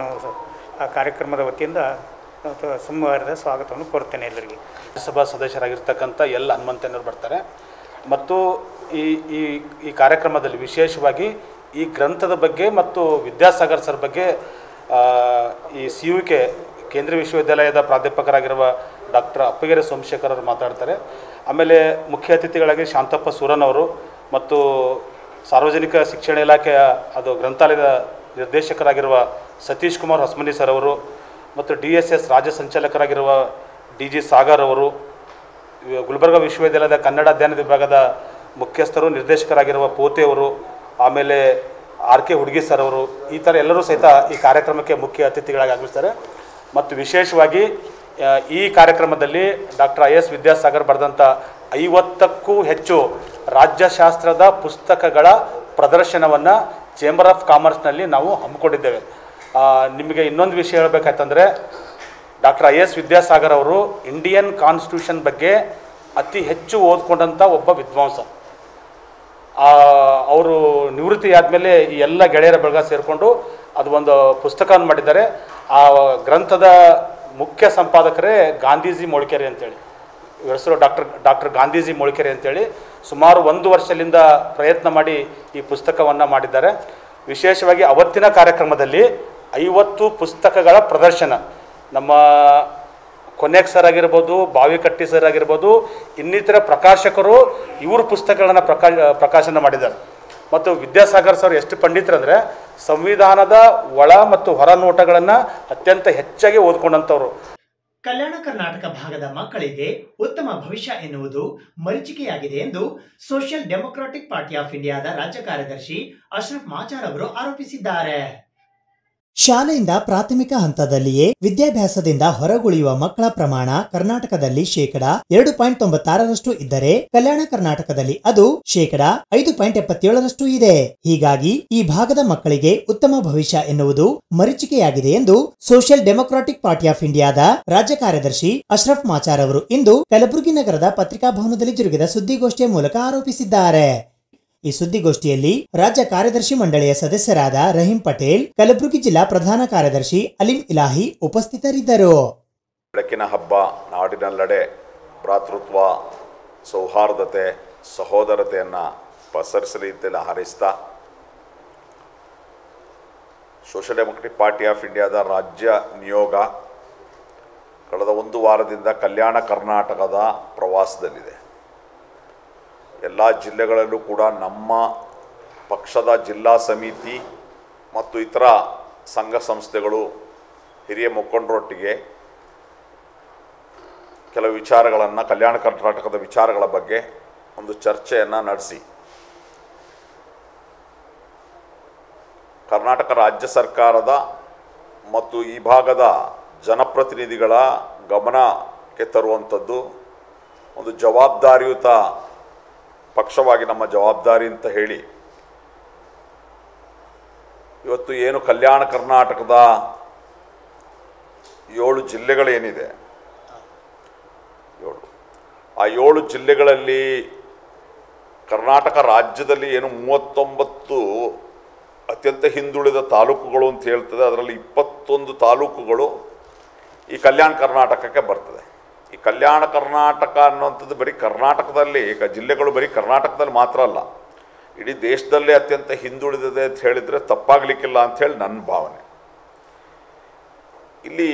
ಆ ಕಾರ್ಯಕ್ರಮದ ವತಿಯಿಂದ ಮತ್ತು ಸೋಮವಾರದ ಸ್ವಾಗತವನ್ನು ಕೋರ್ತೇನೆ ಎಲ್ಲರಿಗೆ ರಾಜ್ಯಸಭಾ ಸದಸ್ಯರಾಗಿರ್ತಕ್ಕಂಥ ಎಲ್ಲ ಹನುಮಂತನವರು ಬರ್ತಾರೆ ಮತ್ತು ಈ ಈ ಈ ಕಾರ್ಯಕ್ರಮದಲ್ಲಿ ವಿಶೇಷವಾಗಿ ಈ ಗ್ರಂಥದ ಬಗ್ಗೆ ಮತ್ತು ವಿದ್ಯಾಸಾಗರ್ ಸರ್ ಬಗ್ಗೆ ಆ, ಈ ಸಿ ಯು ಕೆ ಕೇಂದ್ರೀಯ ವಿಶ್ವವಿದ್ಯಾಲಯದ ಪ್ರಾಧ್ಯಾಪಕರಾಗಿರುವ ಡಾಕ್ಟರ್ ಅಪ್ಪಗೆರೆ ಸೋಮಶೇಖರ್ ಅವರು ಮಾತಾಡ್ತಾರೆ ಆಮೇಲೆ ಮುಖ್ಯ ಅತಿಥಿಗಳಾಗಿ ಶಾಂತಪ್ಪ ಸೂರನ್ ಅವರು ಮತ್ತು ಸಾರ್ವಜನಿಕ ಶಿಕ್ಷಣ ಇಲಾಖೆಯ ಅದು ಗ್ರಂಥಾಲಯದ ನಿರ್ದೇಶಕರಾಗಿರುವ ಸತೀಶ್ ಕುಮಾರ್ ಹೊಸಮನಿ ಸರ್ ಅವರು ಮತ್ತು ಡಿ ಎಸ್ ಎಸ್ ರಾಜ್ಯ ಸಂಚಾಲಕರಾಗಿರುವ ಡಿ ಜಿ ಸಾಗರ್ ಅವರು ಇವ- ಗುಲ್ಬರ್ಗ ವಿಶ್ವವಿದ್ಯಾಲಯದ ಕನ್ನಡ ಅಧ್ಯಯನ ವಿಭಾಗದ ಮುಖ್ಯಸ್ಥರು ನಿರ್ದೇಶಕರಾಗಿರುವ ಪೋತೆ ಅವರು ಆಮೇಲೆ ಆರ್ ಕೆ ಹುಡುಗಿ ಸರ್ ಅವರು ಈ ಥರ ಎಲ್ಲರೂ ಸಹಿತ ಈ ಕಾರ್ಯಕ್ರಮಕ್ಕೆ ಮುಖ್ಯ ಅತಿಥಿಗಳಾಗಿ ಆಗಮಿಸ್ತಾರೆ ಮತ್ತು ವಿಶೇಷವಾಗಿ ಆ, ಈ ಕಾರ್ಯಕ್ರಮದಲ್ಲಿ ಡಾಕ್ಟರ್ ಐ ಎಸ್ ವಿದ್ಯಾಸಾಗರ್ ಬರೆದಂಥ ಐವತ್ತಕ್ಕೂ ಹೆಚ್ಚು ರಾಜ್ಯಶಾಸ್ತ್ರದ ಪುಸ್ತಕಗಳ ಪ್ರದರ್ಶನವನ್ನು ಚೇಂಬರ್ ಆಫ್ ಕಾಮರ್ಸ್ನಲ್ಲಿ ನಾವು ಹಮ್ಮಿಕೊಂಡಿದ್ದೇವೆ ಆ, ನಿಮಗೆ ಇನ್ನೊಂದು ವಿಷಯ ಹೇಳಬೇಕಾಯ್ತಂದರೆ ಡಾಕ್ಟರ್ ಐ ಎಸ್ ವಿದ್ಯಾಸಾಗರ್ ಅವರು ಇಂಡಿಯನ್ ಕಾನ್ಸ್ಟಿಟ್ಯೂಷನ್ ಬಗ್ಗೆ ಅತಿ ಹೆಚ್ಚು ಓದ್ಕೊಂಡಂಥ ಒಬ್ಬ ವಿದ್ವಾಂಸ ಆ, ಅವರು ನಿವೃತ್ತಿ ಆದಮೇಲೆ ಈ ಎಲ್ಲ ಗೆಳೆಯರ ಬಳಗ ಸೇರಿಕೊಂಡು ಅದು ಒಂದು ಪುಸ್ತಕವನ್ನು ಮಾಡಿದ್ದಾರೆ ಆ ಗ್ರಂಥದ ಮುಖ್ಯ ಸಂಪಾದಕರೇ ಗಾಂಧೀಜಿ ಮೊಳಕೆರೆ ಅಂತೇಳಿ ಇವ್ರ ಹೆಸರು ಡಾಕ್ಟರ್ ಡಾಕ್ಟರ್ ಗಾಂಧೀಜಿ ಮೊಳಕೆರೆ ಅಂತೇಳಿ ಸುಮಾರು ಒಂದು ವರ್ಷದಿಂದ ಪ್ರಯತ್ನ ಮಾಡಿ ಈ ಪುಸ್ತಕವನ್ನು ಮಾಡಿದ್ದಾರೆ ವಿಶೇಷವಾಗಿ ಅವತ್ತಿನ ಕಾರ್ಯಕ್ರಮದಲ್ಲಿ ಐವತ್ತು ಪುಸ್ತಕಗಳ ಪ್ರದರ್ಶನ ನಮ್ಮ ಕೊನೆಕ್ ಸರ್ ಆಗಿರ್ಬೋದು ಬಾವಿಕಟ್ಟಿ ಸರ್ ಆಗಿರ್ಬೋದು ಇನ್ನಿತರ ಪ್ರಕಾಶಕರು ಇವ್ರ ಪುಸ್ತಕಗಳನ್ನು ಪ್ರಕಾ ಪ್ರಕಾಶನ ಮಾಡಿದ್ದಾರೆ ಮತ್ತು ವಿದ್ಯಾಸಾಗರ್ ಸರ್ ಎಷ್ಟು ಪಂಡಿತರಂದರೆ ಸಂವಿಧಾನದ ಒಳ ಮತ್ತು ಹೊರ ನೋಟಗಳನ್ನು ಅತ್ಯಂತ ಹೆಚ್ಚಾಗಿ ಓದ್ಕೊಂಡಂಥವ್ರು ಕಲ್ಯಾಣ ಕರ್ನಾಟಕ ಭಾಗದ ಮಕ್ಕಳಿಗೆ ಉತ್ತಮ ಭವಿಷ್ಯ ಎನ್ನುವುದು ಮರೀಚಿಕೆಯಾಗಿದೆ ಎಂದು ಸೋಷಿಯಲ್ ಡೆಮೊಕ್ರಾಟಿಕ್ ಪಾರ್ಟಿ ಆಫ್ ಇಂಡಿಯಾದ ರಾಜ್ಯ ಕಾರ್ಯದರ್ಶಿ ಅಶ್ರಫ್ ಮಾಚಾರ್ ಅವರು ಆರೋಪಿಸಿದ್ದಾರೆ ಶಾಲೆಯಿಂದ ಪ್ರಾಥಮಿಕ ಹಂತದಲ್ಲಿಯೇ ವಿದ್ಯಾಭ್ಯಾಸದಿಂದ ಹೊರಗುಳಿಯುವ ಮಕ್ಕಳ ಪ್ರಮಾಣ ಕರ್ನಾಟಕದಲ್ಲಿ ಶೇಕಡ ಎರಡು ಪಾಯಿಂಟ್ ತೊಂಬತ್ತಾರರಷ್ಟು ಇದ್ದರೆ ಕಲ್ಯಾಣ ಕರ್ನಾಟಕದಲ್ಲಿ ಅದು ಶೇಕಡ ಐದು ಪಾಯಿಂಟ್ ಎಪ್ಪತ್ತೇಳರಷ್ಟು ಇದೆ ಹೀಗಾಗಿ ಈ ಭಾಗದ ಮಕ್ಕಳಿಗೆ ಉತ್ತಮ ಭವಿಷ್ಯ ಎನ್ನುವುದು ಮರೀಚಿಕೆಯಾಗಿದೆ ಎಂದು ಸೋಷಿಯಲ್ ಡೆಮೊಕ್ರಾಟಿಕ್ ಪಾರ್ಟಿ ಆಫ್ ಇಂಡಿಯಾದ ರಾಜ್ಯ ಕಾರ್ಯದರ್ಶಿ ಅಶ್ರಫ್ ಮಾಚಾರ್ ಅವರು ಇಂದು ಕಲಬುರಗಿ ನಗರದ ಪತ್ರಿಕಾಭವನದಲ್ಲಿ ಜರುಗಿದ ಸುದ್ದಿಗೋಷ್ಠಿಯ ಮೂಲಕ ಆರೋಪಿಸಿದ್ದಾರೆ ಈ ಸುದ್ದಿಗೋಷ್ಠಿಯಲ್ಲಿ ರಾಜ್ಯ ಕಾರ್ಯದರ್ಶಿ ಮಂಡಳಿಯ ಸದಸ್ಯರಾದ ರಹೀಂ ಪಟೇಲ್ ಕಲಬುರಗಿ ಜಿಲ್ಲಾ ಪ್ರಧಾನ ಕಾರ್ಯದರ್ಶಿ ಅಲಿಂ ಇಲಾಹಿ ಉಪಸ್ಥಿತರಿದ್ದರು ಬೆಳಕಿನ ಹಬ್ಬ ನಾಡಿನೆಲ್ಲೆಡೆ ಭ್ರಾತೃತ್ವ ಸೌಹಾರ್ದತೆ ಸಹೋದರತೆಯನ್ನು ಪಸರಿಸಲಿ ಅಂತೆಲ್ಲ ಹಾರೈಸ್ತಾ ಸೋಷಿಯಲ್ ಡೆಮೊಕ್ರೆಟಿಕ್ ಪಾರ್ಟಿ ಆಫ್ ಇಂಡಿಯಾದ ರಾಜ್ಯ ನಿಯೋಗ ಕಳೆದ ಒಂದು ವಾರದಿಂದ ಕಲ್ಯಾಣ ಕರ್ನಾಟಕದ ಪ್ರವಾಸದಲ್ಲಿದೆ ಎಲ್ಲ ಜಿಲ್ಲೆಗಳಲ್ಲೂ ಕೂಡ ನಮ್ಮ ಪಕ್ಷದ ಜಿಲ್ಲಾ ಸಮಿತಿ ಮತ್ತು ಇತರ ಸಂಘ ಸಂಸ್ಥೆಗಳು ಹಿರಿಯ ಮುಖಂಡರೊಟ್ಟಿಗೆ ಕೆಲವು ವಿಚಾರಗಳನ್ನು ಕಲ್ಯಾಣ ಕರ್ನಾಟಕದ ವಿಚಾರಗಳ ಬಗ್ಗೆ ಒಂದು ಚರ್ಚೆಯನ್ನು ನಡೆಸಿ ಕರ್ನಾಟಕ ರಾಜ್ಯ ಸರ್ಕಾರದ ಮತ್ತು ಈ ಭಾಗದ ಜನಪ್ರತಿನಿಧಿಗಳ ಗಮನಕ್ಕೆ ತರುವಂಥದ್ದು ಒಂದು ಜವಾಬ್ದಾರಿಯುತ ಪಕ್ಷವಾಗಿ ನಮ್ಮ ಜವಾಬ್ದಾರಿ ಅಂತ ಹೇಳಿ ಇವತ್ತು ಏನು ಕಲ್ಯಾಣ ಕರ್ನಾಟಕದ ಏಳು ಜಿಲ್ಲೆಗಳೇನಿದೆ ಏಳು ಆ ಏಳು ಜಿಲ್ಲೆಗಳಲ್ಲಿ ಕರ್ನಾಟಕ ರಾಜ್ಯದಲ್ಲಿ ಏನು ಮೂವತ್ತೊಂಬತ್ತು ಅತ್ಯಂತ ಹಿಂದುಳಿದ ತಾಲೂಕುಗಳು ಅಂತ ಹೇಳ್ತದೆ ಅದರಲ್ಲಿ ಇಪ್ಪತ್ತೊಂದು ತಾಲೂಕುಗಳು ಈ ಕಲ್ಯಾಣ ಕರ್ನಾಟಕಕ್ಕೆ ಬರ್ತದೆ ಈ ಕಲ್ಯಾಣ ಕರ್ನಾಟಕ ಅನ್ನುವಂಥದ್ದು ಬರೀ ಕರ್ನಾಟಕದಲ್ಲಿ ಈಗ ಜಿಲ್ಲೆಗಳು ಬರೀ ಕರ್ನಾಟಕದಲ್ಲಿ ಮಾತ್ರ ಅಲ್ಲ ಇಡೀ ದೇಶದಲ್ಲೇ ಅತ್ಯಂತ ಹಿಂದುಳಿದಿದೆ ಅಂತ ಹೇಳಿದರೆ ತಪ್ಪಾಗಲಿಕ್ಕಿಲ್ಲ ಅಂಥೇಳಿ ನನ್ನ ಭಾವನೆ ಇಲ್ಲಿ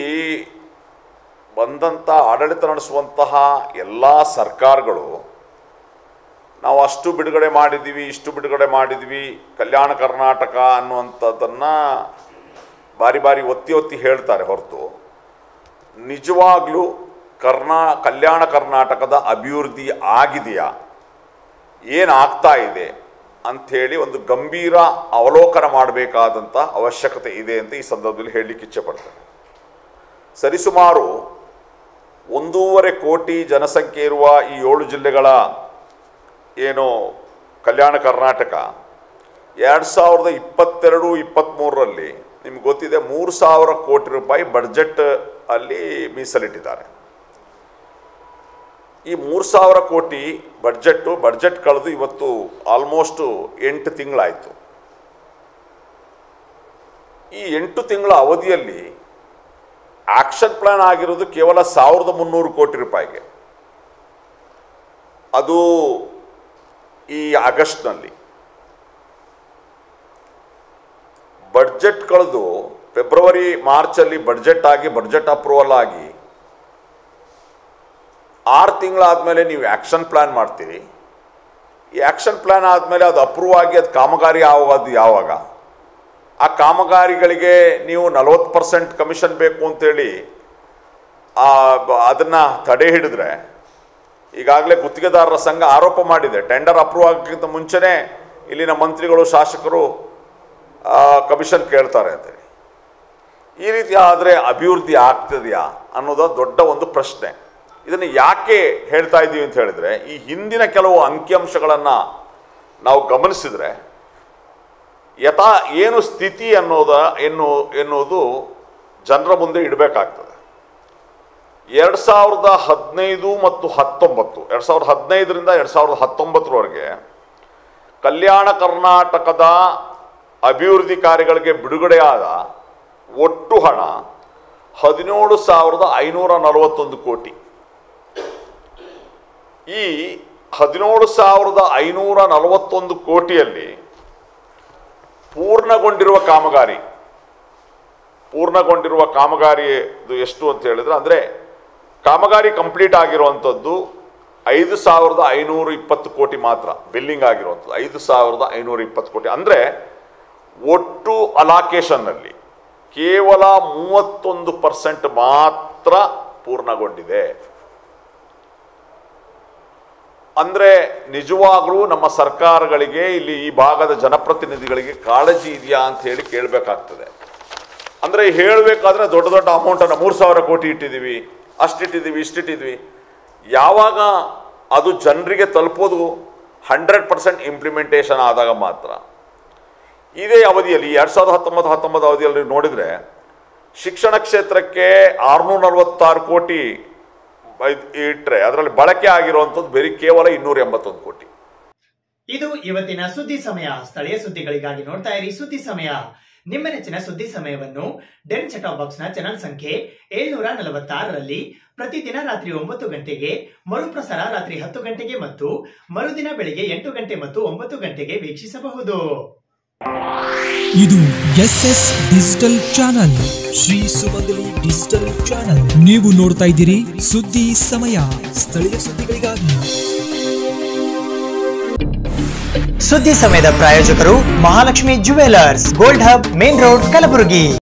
ಬಂದಂಥ ಆಡಳಿತ ನಡೆಸುವಂತಹ ಎಲ್ಲ ಸರ್ಕಾರಗಳು ನಾವು ಅಷ್ಟು ಬಿಡುಗಡೆ ಮಾಡಿದ್ದೀವಿ ಇಷ್ಟು ಬಿಡುಗಡೆ ಮಾಡಿದ್ವಿ ಕಲ್ಯಾಣ ಕರ್ನಾಟಕ ಅನ್ನುವಂಥದ್ದನ್ನು ಬಾರಿ ಬಾರಿ ಒತ್ತಿ ಒತ್ತಿ ಹೇಳ್ತಾರೆ ಹೊರತು ನಿಜವಾಗ್ಲೂ ಕರ್ನಾ ಕಲ್ಯಾಣ ಕರ್ನಾಟಕದ ಅಭಿವೃದ್ಧಿ ಆಗಿದೆಯಾ ಏನಾಗ್ತಾ ಇದೆ ಅಂಥೇಳಿ ಒಂದು ಗಂಭೀರ ಅವಲೋಕನ ಮಾಡಬೇಕಾದಂಥ ಅವಶ್ಯಕತೆ ಇದೆ ಅಂತ ಈ ಸಂದರ್ಭದಲ್ಲಿ ಹೇಳಲಿಕ್ಕೆ ಇಚ್ಛೆಪಡ್ತೇನೆ ಸರಿಸುಮಾರು ಒಂದೂವರೆ ಕೋಟಿ ಜನಸಂಖ್ಯೆ ಇರುವ ಈ ಏಳು ಜಿಲ್ಲೆಗಳ ಏನು ಕಲ್ಯಾಣ ಕರ್ನಾಟಕ ಎರಡು ಸಾವಿರದ ಇಪ್ಪತ್ತೆರಡು ಇಪ್ಪತ್ತ್ಮೂರರಲ್ಲಿ ನಿಮ್ಗೆ ಗೊತ್ತಿದೆ ಮೂರು ಸಾವಿರ ಕೋಟಿ ರೂಪಾಯಿ ಬಡ್ಜೆಟ್ ಅಲ್ಲಿ ಮೀಸಲಿಟ್ಟಿದ್ದಾರೆ ಈ ಮೂರು ಸಾವಿರ ಕೋಟಿ ಬಡ್ಜೆಟ್ಟು ಬಡ್ಜೆಟ್ ಕಳೆದು ಇವತ್ತು ಆಲ್ಮೋಸ್ಟು ಎಂಟು ತಿಂಗಳಾಯಿತು ಈ ಎಂಟು ತಿಂಗಳ ಅವಧಿಯಲ್ಲಿ ಆಕ್ಷನ್ ಪ್ಲಾನ್ ಆಗಿರೋದು ಕೇವಲ ಸಾವಿರದ ಮುನ್ನೂರು ಕೋಟಿ ರೂಪಾಯಿಗೆ ಅದು ಈ ಆಗಸ್ಟ್ನಲ್ಲಿ ಬಡ್ಜೆಟ್ ಕಳೆದು ಫೆಬ್ರವರಿ ಮಾರ್ಚಲ್ಲಿ ಬಡ್ಜೆಟ್ ಆಗಿ ಬಡ್ಜೆಟ್ ಅಪ್ರೂವಲ್ ಆಗಿ ಆರು ತಿಂಗಳಾದಮೇಲೆ ನೀವು ಆ್ಯಕ್ಷನ್ ಪ್ಲ್ಯಾನ್ ಮಾಡ್ತೀರಿ ಈ ಆ್ಯಕ್ಷನ್ ಪ್ಲ್ಯಾನ್ ಆದಮೇಲೆ ಅದು ಅಪ್ರೂವ್ ಆಗಿ ಅದು ಕಾಮಗಾರಿ ಆಗೋದು ಯಾವಾಗ ಆ ಕಾಮಗಾರಿಗಳಿಗೆ ನೀವು ನಲವತ್ತು ಪರ್ಸೆಂಟ್ ಕಮಿಷನ್ ಬೇಕು ಅಂತೇಳಿ ಅದನ್ನು ತಡೆ ಹಿಡಿದ್ರೆ ಈಗಾಗಲೇ ಗುತ್ತಿಗೆದಾರರ ಸಂಘ ಆರೋಪ ಮಾಡಿದೆ ಟೆಂಡರ್ ಅಪ್ರೂವ್ ಆಗೋಕ್ಕಿಂತ ಮುಂಚೆನೇ ಇಲ್ಲಿನ ಮಂತ್ರಿಗಳು ಶಾಸಕರು ಕಮಿಷನ್ ಕೇಳ್ತಾರೆ ಅಂತೇಳಿ ಈ ರೀತಿ ಆದರೆ ಅಭಿವೃದ್ಧಿ ಆಗ್ತದೆಯಾ ಅನ್ನೋದು ದೊಡ್ಡ ಒಂದು ಪ್ರಶ್ನೆ ಇದನ್ನು ಯಾಕೆ ಹೇಳ್ತಾ ಇದ್ದೀವಿ ಅಂತ ಹೇಳಿದ್ರೆ ಈ ಹಿಂದಿನ ಕೆಲವು ಅಂಕಿಅಂಶಗಳನ್ನು ನಾವು ಗಮನಿಸಿದರೆ ಯಥಾ ಏನು ಸ್ಥಿತಿ ಅನ್ನೋದ ಎನ್ನು ಎನ್ನುವುದು ಜನರ ಮುಂದೆ ಇಡಬೇಕಾಗ್ತದೆ ಎರಡು ಸಾವಿರದ ಹದಿನೈದು ಮತ್ತು ಹತ್ತೊಂಬತ್ತು ಎರಡು ಸಾವಿರದ ಹದಿನೈದರಿಂದ ಎರಡು ಸಾವಿರದ ಹತ್ತೊಂಬತ್ತರವರೆಗೆ ಕಲ್ಯಾಣ ಕರ್ನಾಟಕದ ಅಭಿವೃದ್ಧಿ ಕಾರ್ಯಗಳಿಗೆ ಬಿಡುಗಡೆಯಾದ ಒಟ್ಟು ಹಣ ಹದಿನೇಳು ಸಾವಿರದ ಐನೂರ ನಲವತ್ತೊಂದು ಕೋಟಿ ಈ ಹದಿನೇಳು ಸಾವಿರದ ಐನೂರ ನಲವತ್ತೊಂದು ಕೋಟಿಯಲ್ಲಿ ಪೂರ್ಣಗೊಂಡಿರುವ ಕಾಮಗಾರಿ ಪೂರ್ಣಗೊಂಡಿರುವ ಕಾಮಗಾರಿ ಇದು ಎಷ್ಟು ಅಂತ ಹೇಳಿದ್ರೆ ಅಂದರೆ ಕಾಮಗಾರಿ ಕಂಪ್ಲೀಟ್ ಆಗಿರುವಂಥದ್ದು ಐದು ಸಾವಿರದ ಐನೂರ ಇಪ್ಪತ್ತು ಕೋಟಿ ಮಾತ್ರ ಬಿಲ್ಲಿಂಗ್ ಆಗಿರುವಂಥದ್ದು ಐದು ಸಾವಿರದ ಐನೂರ ಇಪ್ಪತ್ತು ಕೋಟಿ ಅಂದರೆ ಒಟ್ಟು ಅಲಾಕೇಶನ್ನಲ್ಲಿ ಕೇವಲ ಮೂವತ್ತೊಂದು ಪರ್ಸೆಂಟ್ ಮಾತ್ರ ಪೂರ್ಣಗೊಂಡಿದೆ ಅಂದರೆ ನಿಜವಾಗ್ಲೂ ನಮ್ಮ ಸರ್ಕಾರಗಳಿಗೆ ಇಲ್ಲಿ ಈ ಭಾಗದ ಜನಪ್ರತಿನಿಧಿಗಳಿಗೆ ಕಾಳಜಿ ಇದೆಯಾ ಅಂತ ಹೇಳಿ ಕೇಳಬೇಕಾಗ್ತದೆ ಅಂದರೆ ಹೇಳಬೇಕಾದ್ರೆ ದೊಡ್ಡ ದೊಡ್ಡ ಅಮೌಂಟನ್ನು ಮೂರು ಸಾವಿರ ಕೋಟಿ ಇಟ್ಟಿದ್ದೀವಿ ಅಷ್ಟಿಟ್ಟಿದ್ದೀವಿ ಇಷ್ಟಿಟ್ಟಿದ್ವಿ ಯಾವಾಗ ಅದು ಜನರಿಗೆ ತಲುಪೋದು ಹಂಡ್ರೆಡ್ ಪರ್ಸೆಂಟ್ ಇಂಪ್ಲಿಮೆಂಟೇಷನ್ ಆದಾಗ ಮಾತ್ರ ಇದೇ ಅವಧಿಯಲ್ಲಿ ಎರಡು ಸಾವಿರದ ಹತ್ತೊಂಬತ್ತು ಹತ್ತೊಂಬತ್ತು ಅವಧಿಯಲ್ಲಿ ನೀವು ನೋಡಿದರೆ ಶಿಕ್ಷಣ ಕ್ಷೇತ್ರಕ್ಕೆ ಆರುನೂರ ನಲವತ್ತಾರು ಕೋಟಿ ಇಟ್ಟರೆ ಅದರಲ್ಲಿ ಬಳಕೆ ಆಗಿರುವಂಥದ್ದು ಬರೀ ಕೇವಲ ಇನ್ನೂರ ಎಂಬತ್ತೊಂದು ಕೋಟಿ ಇದು ಇವತ್ತಿನ ಸುದ್ದಿ ಸಮಯ ಸ್ಥಳೀಯ ಸುದ್ದಿಗಳಿಗಾಗಿ ನೋಡ್ತಾ ಇರಿ ಸುದ್ದಿ ಸಮಯ ನಿಮ್ಮ ನೆಚ್ಚಿನ ಸುದ್ದಿ ಸಮಯವನ್ನು ಡೆನ್ ಸೆಟಾಪ್ ಬಾಕ್ಸ್ ನ ಚಾನಲ್ ಸಂಖ್ಯೆ ಏಳ್ನೂರ ನಲವತ್ತಾರರಲ್ಲಿ ಪ್ರತಿದಿನ ರಾತ್ರಿ ಒಂಬತ್ತು ಗಂಟೆಗೆ ಮರುಪ್ರಸಾರ ರಾತ್ರಿ ಹತ್ತು ಗಂಟೆಗೆ ಮತ್ತು ಮರುದಿನ ಬೆಳಿಗ್ಗೆ ಎಂಟು ಗಂಟೆ ಮತ್ತು ಒಂಬತ್ತು ಗಂಟೆಗೆ ವೀಕ್ಷಿಸಬಹುದು ಇದು S S digital channel Shri Sumangali digital channel ನೀವು ನೋಡ್ತಾ ಇದ್ದೀರಿ ಸುದ್ದಿ ಸಮಯ ಸ್ಥಳೀಯ ಸುದ್ದಿಗಳಿಗಾಗಿ ಸುದ್ದಿ ಸಮಯದ ಪ್ರಾಯೋಜಕರು Mahalakshmi jewellers gold hub main road Kalaburagi